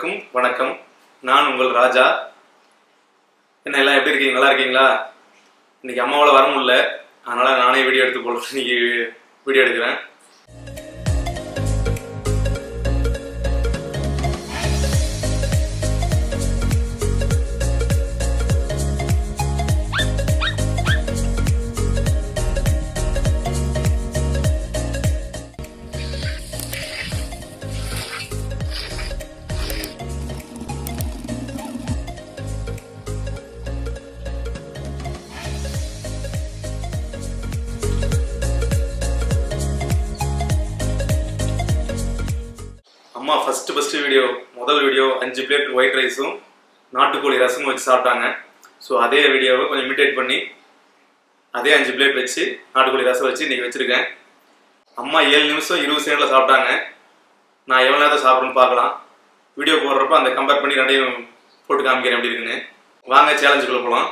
அனைவருக்கும் வணக்கம் நான் உங்கள் ராஜா என்ன எல்லாம் எப்படி இருக்கீங்க நல்லா இருக்கீங்களா இன்னைக்கு அம்மாவால் வர முடியல அதனால நானே வீடியோ எடுத்து போடுறேன் இன்னைக்கு வீடியோ எடுக்கிறேன் அம்மா ஃபர்ஸ்ட் ஃபர்ஸ்ட் வீடியோ முதல் வீடியோ அஞ்சு பிளேட் ஒயிட் ரைஸும் நாட்டுக்கோழி ரசமும் வச்சு சாப்பிட்டாங்க ஸோ அதே வீடியோவை கொஞ்சம் இமிட்டேட் பண்ணி அதே அஞ்சு பிளேட் வச்சு நாட்டுக்கோழி ரசம் வச்சு இன்னைக்கு வச்சிருக்கேன் அம்மா ஏழு நிமிஷம் இருபது செகண்டில் சாப்பிட்டாங்க நான் எவ்வளோ நேரத்தை சாப்பிட்றேன்னு பார்க்கலாம் வீடியோ போடுறப்ப அந்த கம்பேர் பண்ணி ரெண்டையும் போட்டு காமிக்கிறேன் எப்படி இருக்குன்னு வாங்க சேலஞ்சுக்குள்ள போகலாம்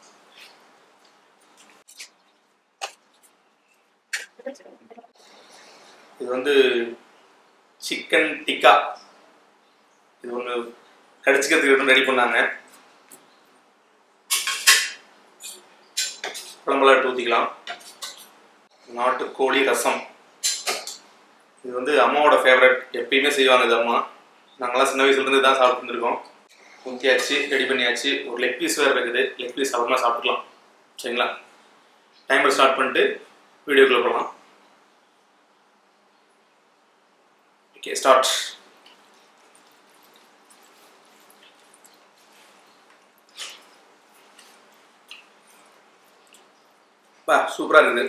இது வந்து சிக்கன் டிக்கா இது ஒன்று கடிச்சிக்கிறதுக்கு ரெடி பண்ணாங்க குழம்புலாம் எடுத்து ஊற்றிக்கலாம் நாட்டுக்கோழி ரசம் இது வந்து அம்மாவோட ஃபேவரட் எப்பயுமே செய்வாங்க இது அம்மா நாங்களாம் சின்ன வயசுலேருந்து தான் சாப்பிட்டு இருந்திருக்கோம் ஊற்றியாச்சு ரெடி பண்ணியாச்சு ஒரு லெக் பீஸ் வேறு இருக்குது லெக் பீஸ் அப்புறமா சாப்பிட்டுக்கலாம் சரிங்களா டைமர் ஸ்டார்ட் பண்ணிட்டு வீடியோக்குள்ளே போகலாம் ஓகே ஸ்டார்ட் பா சூப்பராக இருக்குது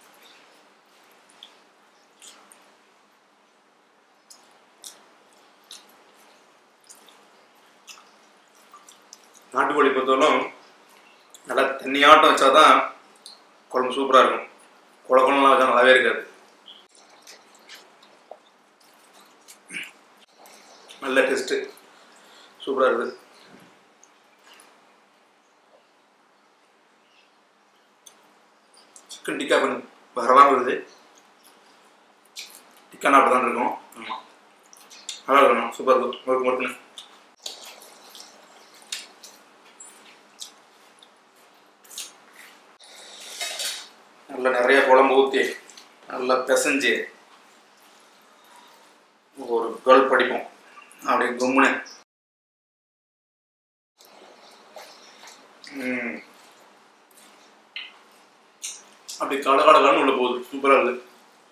நாட்டுக்கோழி பொறுத்தவரைக்கும் நல்லா தண்ணியாட்டம் வச்சா தான் குழம்பு சூப்பராக இருக்கும் குழ குழம்புலாம் வச்சா நல்லாவே இருக்காது நல்ல டேஸ்ட்டு சூப்பராக இருக்குது சிக்கன் டிக்கா கொஞ்சம் வரலாம் வருது டிக்கானா அப்படி தான் இருக்கும் ஆமாம் நல்லா இருக்கணும் சூப்பர் இருக்கும் முறுக்கு முறுக்குன்னு நல்லா நிறைய குழம்பு ஊற்றி நல்லா பிசைஞ்சு ஒரு கேர்ள் படிப்போம் அப்படியே கும்முனு ம். அப்படி கட கட கடன்னு உள்ள போகுது சூப்பரா இருக்கு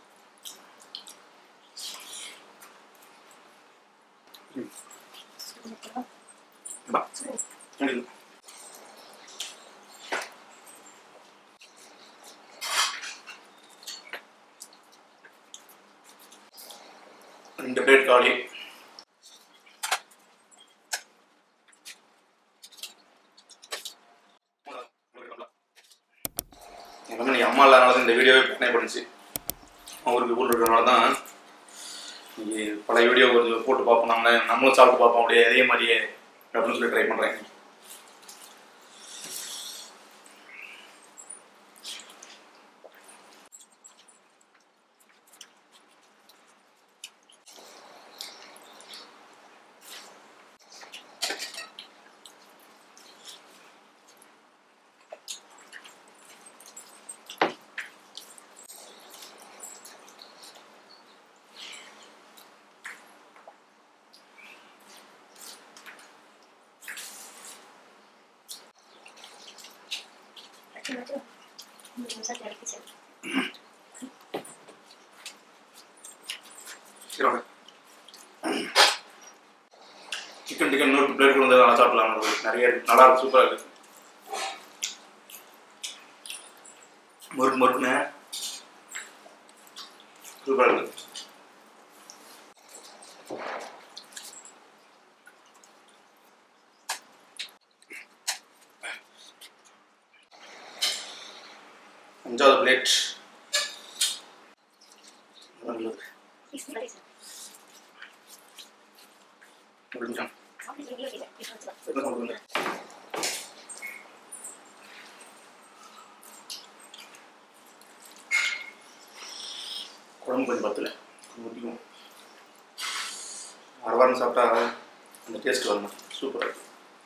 ம். பா. ம். ரெண்டு பிளேட் காலி எல்லாமே நீ அம்மா இல்லாதனால தான் இந்த வீடியோவே பண்ணே பண்ணுச்சு அவருக்கு ஊர் இருக்கிறனால தான் இங்கே பல வீடியோ கொஞ்சம் போட்டு பார்ப்போம் நம்ம நம்மளும் சாப்பிட்டு பார்ப்போம் அப்படியே அதே மாதிரியே அப்படின்னு சொல்லி ட்ரை பண்ணுறேன் சிக்கன் டிக்கன் இன்னொரு பிளேட் கொண்டு வந்து நல்லா சாப்பிடலாம் உங்களுக்கு நிறைய இருக்கு. நல்லா இருக்கு சூப்பராக இருக்கு முறுக்கு முறுக்குன்னு சூப்பராக இருக்கு அஞ்சாவது பிளேட் நல்லது ஒரு நிமிஷம் என்ன சொல்றது? குழம்பு கொஞ்சம் பத்தல ஊற்றிக்கும் அரை வாரம் சாப்பிட்டா அந்த டேஸ்ட் வரணும் சூப்பராக இருக்கும்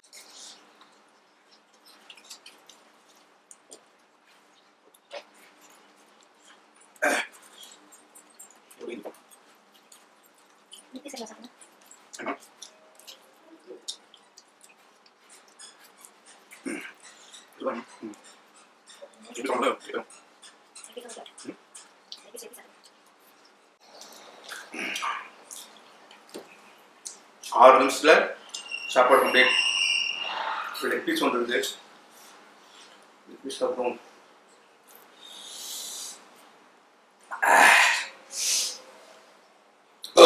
ஆறு நிமிஷத்தில் சாப்பாடு கம்ப்ளீட் லெக் பீஸ் ஒன்று இருக்குது லெக் பீஸ் அப்புறம் ஓ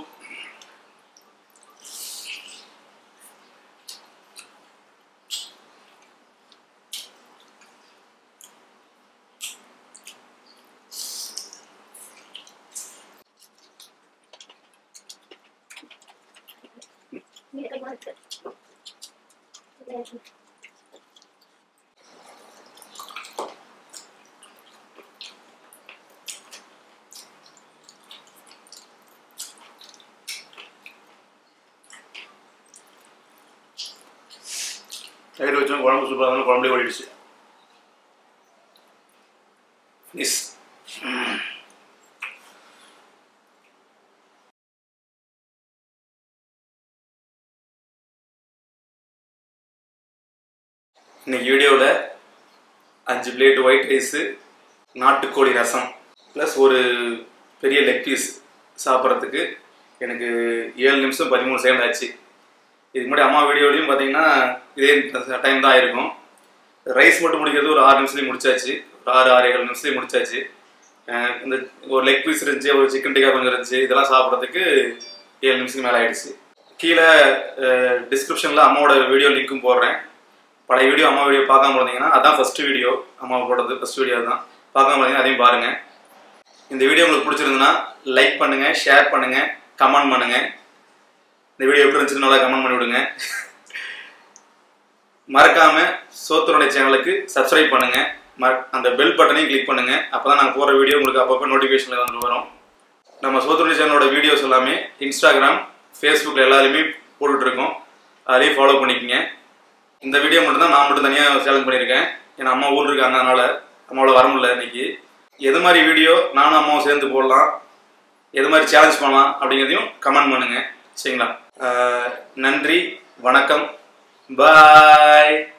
தயிர் வச்சோம் குழம்பு சூப்பராக இருந்தாலும் குழம்புலேயே ஓடிடுச்சு மிஸ் இன்னைக்கு வீடியோவில் அஞ்சு பிளேட் ஒயிட் ரைஸு நாட்டுக்கோழி ரசம் ப்ளஸ் ஒரு பெரிய லெக் பீஸ் சாப்பிட்றதுக்கு எனக்கு ஏழு நிமிஷம் பதிமூணு செகண்ட் ஆச்சு இதுக்கு முன்னாடி அம்மா வீடியோலையும் பார்த்தீங்கன்னா இதே டைம் தான் ஆயிருக்கும் ரைஸ் மட்டும் முடிக்கிறது ஒரு ஆறு நிமிஷத்துலேயும் முடிச்சாச்சு ஒரு ஆறு ஆறு ஏழு நிமிஷத்துலேயும் முடிச்சாச்சு அஹ் இந்த ஒரு லெக் பீஸ் இருந்துச்சு ஒரு சிக்கன் டிக்கா கொஞ்சம் இருந்துச்சு இதெல்லாம் சாப்பிட்றதுக்கு ஏழு நிமிஷத்துக்கு மேலே ஆயிடுச்சு கீழே டிஸ்கிரிப்ஷனில் அம்மாவோட வீடியோ லிங்க்கும் போடுறேன் பழைய வீடியோ அம்மா வீடியோ பார்க்காம இருந்தீங்கன்னா அதான் ஃபர்ஸ்ட் வீடியோ அம்மா போடுறது ஃபர்ஸ்ட் வீடியோ தான் பார்க்காம இருந்தீங்கன்னா அதையும் பாருங்கள் இந்த வீடியோ உங்களுக்கு பிடிச்சிருந்துன்னா லைக் பண்ணுங்கள் ஷேர் பண்ணுங்கள் கமெண்ட் பண்ணுங்கள் இந்த வீடியோ எப்படி இருந்துச்சுன்னு நல்லா கமெண்ட் பண்ணி விடுங்க மறக்காம சோத்தனுடைய சேனலுக்கு சப்ஸ்கிரைப் பண்ணுங்க மற- அந்த பெல் பட்டனையும் கிளிக் பண்ணுங்க அப்பதான் நாங்கள் போற வீடியோ உங்களுக்கு அப்பப்போ நோட்டிஃபிகேஷன்ல வந்து வரும் நம்ம சோத்தனுடைய சேனலோட வீடியோஸ் எல்லாமே இன்ஸ்டாகிராம் ஃபேஸ்புக்கில் எல்லாருமே போட்டுட்டு இருக்கோம் அதையும் ஃபாலோ பண்ணிக்கங்க இந்த வீடியோ மட்டும் தான் நான் மட்டும் தனியாக சேலஞ்ச் பண்ணியிருக்கேன் ஏன்னா அம்மா ஊர் இருக்காங்க அதனால அம்மாவோட வர முடியல இன்னைக்கு எது மாதிரி வீடியோ நானும் அம்மாவும் சேர்ந்து போடலாம் எது மாதிரி சேலஞ்ச் பண்ணலாம் அப்படிங்கிறதையும் கமெண்ட் பண்ணுங்க சரிங்களா அஹ் நன்றி வணக்கம் பாய்